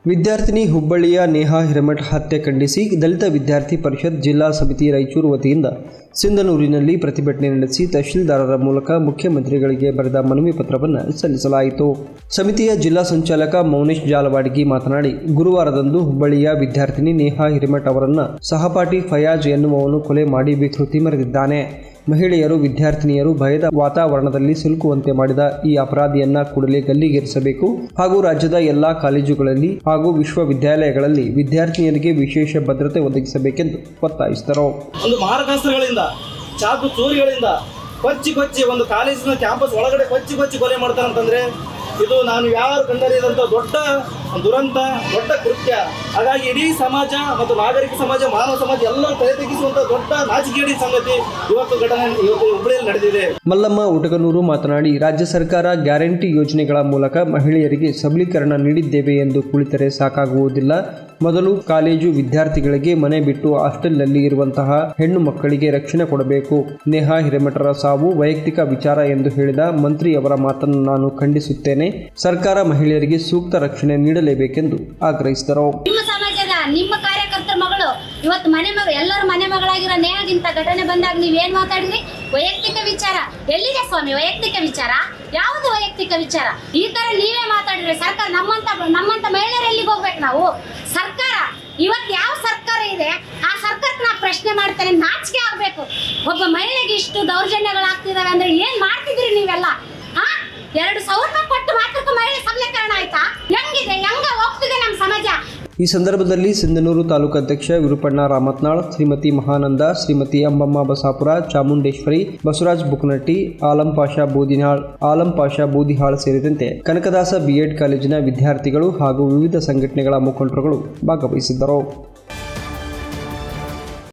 ವಿದ್ಯಾರ್ಥಿನಿ ಹುಬ್ಬಳ್ಳಿಯ ನೇಹಾ ಹಿರೇಮಠ್ ಹತ್ಯೆ ಖಂಡಿಸಿ ದಲಿತ ವಿದ್ಯಾರ್ಥಿ ಪರಿಷತ್ ಜಿಲ್ಲಾ ಸಮಿತಿ ರಾಯಚೂರು ವತಿಯಿಂದ ಸಿಂಧನೂರಿನಲ್ಲಿ ಪ್ರತಿಭಟನೆ ನಡೆಸಿ ತಹಶೀಲ್ದಾರರ ಮೂಲಕ ಮುಖ್ಯಮಂತ್ರಿಗಳಿಗೆ ಬರೆದ ಮನವಿ ಪತ್ರವನ್ನು ಸಲ್ಲಿಸಲಾಯಿತು ಸಮಿತಿಯ ಜಿಲ್ಲಾ ಸಂಚಾಲಕ ಮೌನೇಶ್ ಜಾಲವಾಡಗಿ ಮಾತನಾಡಿ ಗುರುವಾರದಂದು ಹುಬ್ಬಳ್ಳಿಯ ವಿದ್ಯಾರ್ಥಿನಿ ನೇಹಾ ಹಿರೇಮಠ್ ಅವರನ್ನ ಸಹಪಾಠಿ ಫಯಾಜ್ ಎನ್ನುವವನು ಕೊಲೆ ಮಾಡಿ ವಿಕೃತಿ ಮೆರೆದಿದ್ದಾನೆ ಮಹಿಳೆಯರು ವಿದ್ಯಾರ್ಥಿನಿಯರು ಭಯದ ವಾತಾವರಣದಲ್ಲಿ ಸಿಲುಕುವಂತೆ ಮಾಡಿದ ಈ ಅಪರಾಧಿಯನ್ನ ಕೂಡಲೇ ಗಲ್ಲಿಗೇರಿಸಬೇಕು ಹಾಗೂ ರಾಜ್ಯದ ಎಲ್ಲಾ ಕಾಲೇಜುಗಳಲ್ಲಿ ಹಾಗೂ ವಿಶ್ವವಿದ್ಯಾಲಯಗಳಲ್ಲಿ ವಿದ್ಯಾರ್ಥಿನಿಯರಿಗೆ ವಿಶೇಷ ಭದ್ರತೆ ಒದಗಿಸಬೇಕೆಂದು ಒತ್ತಾಯಿಸಿದರು ಒಂದು ಮಾರಕಾಸ್ತ್ರಗಳಿಂದ ಚಾಕು ಚೂರಿಗಳಿಂದ ಕೊಚ್ಚಿ ಕೊಚ್ಚಿ ಒಂದು ಕಾಲೇಜಿನ ಕ್ಯಾಂಪಸ್ ಒಳಗಡೆ ಕೊಚ್ಚಿ ಕೊಚ್ಚಿ ಕೊಲೆ ಮಾಡ್ತಾರಂತಂದ್ರೆ ಇದು ನಾನು ಯಾರು ಕಂಡರಿಯದಂತ ದೊಡ್ಡ ದುರಂತ ದೊಡ್ಡ ಕೃತ್ಯ ಹಾಗಾಗಿ ಇಡೀ ಸಮಾಜ ಮತ್ತು ನಾಗರಿಕ ಸಮಾಜ ಮಾನವ ಸಮಾಜ ಎಲ್ಲರೂ ತಲೆ ತೆಗೆಸುವಂತ ದೊಡ್ಡ ನಾಚಿಕೆಗೇಡಿ ಸಂಗತಿ ಇವತ್ತು ಘಟನೆ ಇವತ್ತು ಹುಬ್ಬಳ್ಳಿಯಲ್ಲಿ ನಡೆದಿದೆ ಮಲ್ಲಮ್ಮ ಉಟಗನೂರು ಮಾತನಾಡಿ ರಾಜ್ಯ ಸರ್ಕಾರ ಗ್ಯಾರಂಟಿ ಯೋಜನೆಗಳ ಮೂಲಕ ಮಹಿಳೆಯರಿಗೆ ಸಬಲೀಕರಣ ನೀಡಿದ್ದೇವೆ ಎಂದು ಕುಳಿತರೆ ಸಾಕಾಗುವುದಿಲ್ಲ ಮೊದಲು ಕಾಲೇಜು ವಿದ್ಯಾರ್ಥಿಗಳಿಗೆ ಮನೆ ಬಿಟ್ಟು ಹಾಸ್ಟೆಲ್ನಲ್ಲಿ ಇರುವಂತಹ ಹೆಣ್ಣು ಮಕ್ಕಳಿಗೆ ರಕ್ಷಣೆ ಕೊಡಬೇಕು ನೇಹಾ ಹಿರೇಮಠರ ಸಾವು ವೈಯಕ್ತಿಕ ವಿಚಾರ ಎಂದು ಹೇಳಿದ ಮಂತ್ರಿಯವರ ಮಾತನ್ನು ನಾನು ಖಂಡಿಸುತ್ತೇನೆ ಸರ್ಕಾರ ಮಹಿಳೆಯರಿಗೆ ಸೂಕ್ತ ರಕ್ಷಣೆ ನೀಡಲೇಬೇಕೆಂದು ಆಗ್ರಹಿಸಿದರು ನಿಮ್ಮ ಸಮಾಜದ ನಿಮ್ಮ ಕಾರ್ಯಕರ್ತರ ಮಗಳು ಇವತ್ತು ಮನೆ ಮಗಳು ಎಲ್ಲರ ಮನೆ ಮಗಳಾಗಿರೋ ನೇಹದಿಂತ ಘಟನೆ ಬಂದಾಗ ನೀವೇನ್ ಮಾತಾಡಿದ್ರಿ ವೈಯಕ್ತಿಕ ವಿಚಾರ ಎಲ್ಲಿದೆ ಸ್ವಾಮಿ ವೈಯಕ್ತಿಕ ವಿಚಾರ ಯಾವುದು ವೈಯಕ್ತಿಕ ವಿಚಾರ ಈ ತರ ನೀವೇ ಮಾತಾಡಿದ್ರೆ ಸರ್ಕಾರ ನಮ್ಮಂತ ನಮ್ಮಂತ ಮಹಿಳೆಯರು ಎಲ್ಲಿಗೆ ಹೋಗ್ಬೇಕು ನಾವು ಸರ್ಕಾರ ಇವತ್ತು ಯಾವ ಸರ್ಕಾರ ಇದೆ ಆ ಸರ್ಕಾರಕ್ಕೆ ನಾ ಪ್ರಶ್ನೆ ಮಾಡ್ತೇನೆ ನಾಚಿಕೆ ಆಗ್ಬೇಕು ಒಬ್ಬ ಮಹಿಳೆಗೆ ಇಷ್ಟು ದೌರ್ಜನ್ಯಗಳಾಗ್ತಿದಾವೆ ಅಂದ್ರೆ ಏನ್ ಮಾಡ್ತಿದ್ರಿ ನೀವೆಲ್ಲ ಹಾ ಎರಡು ಸಾವಿರ ರೂಪಾಯಿ ಕೊಟ್ಟು ಮಾತ್ರಕ್ಕೆ ಮಹಿಳೆ ಸಬಲೀಕರಣ ಆಯ್ತಾ ಹೆಂಗಿದೆ ಹೆಂಗ ಹೋಗ್ತಿದೆ ನಮ್ಮ ಸಮಾಜ ಈ ಸಂದರ್ಭದಲ್ಲಿ ಸಿಂಧನೂರು ತಾಲೂಕು ಅಧ್ಯಕ್ಷ ವಿರುಪಣ್ಣ ರಾಮತ್ನಾಳ್ ಶ್ರೀಮತಿ ಮಹಾನಂದ ಶ್ರೀಮತಿ ಅಂಬಮ್ಮ ಬಸಾಪುರ ಚಾಮುಂಡೇಶ್ವರಿ ಬಸವರಾಜ್ ಬುಕ್ನಟ್ಟಿ ಆಲಂ ಪಾಷಾ ಬೂದಿನಾಳ್ ಆಲಂ ಪಾಷಾ ಬೂದಿಹಾಳ್ ಸೇರಿದಂತೆ ಕನಕದಾಸ ಬಿಎಡ್ ಕಾಲೇಜಿನ ವಿದ್ಯಾರ್ಥಿಗಳು ಹಾಗೂ ವಿವಿಧ ಸಂಘಟನೆಗಳ ಮುಖಂಡರುಗಳು ಭಾಗವಹಿಸಿದ್ದರು